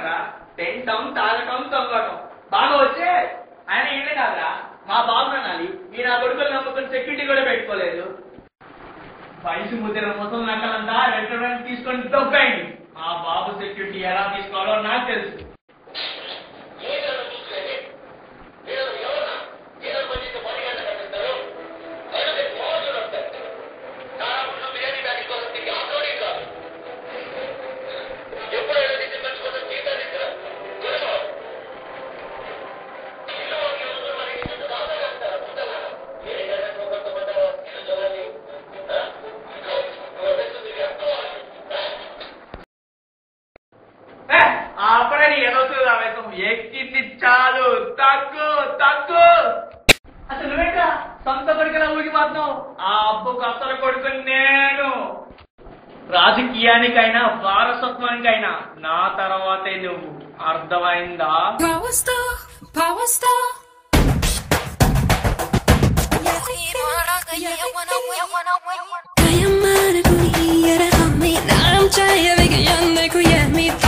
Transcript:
కదరా తింటాం తాగటం తొక్కటం బాగా వచ్చే ఆయన ఇళ్ళే కాదురా మా బాబు అనాలి ఈ నా కొడుకులు నమ్ముకుని సెక్యూరిటీ కూడా పెట్టుకోలేదు వయసు ముద్ర మొత్తం నక్కలంతా రెస్టారెంట్ తీసుకొని తొక్కండి మా బాబు సెక్యూరిటీ ఎలా తీసుకోవాలో నాకు తెలుసు ఏ, అప్పుడే నీ ఎదవుతుంది ఆవేశం ఎక్కింది చాలు తగ్గు తగ్గు అసలు నువ్వేంటా సొంత కొడుకులా ఊగిపోతున్నావు ఆ అబ్బుకు అసలు కొడుకు నేను రాజకీయానికైనా వారసత్వానికైనా నా తర్వాతే నువ్వు అర్థమైందా Power star, power star. Kaya man ako ni Yara kami Naram chaya bigyan na kuya mi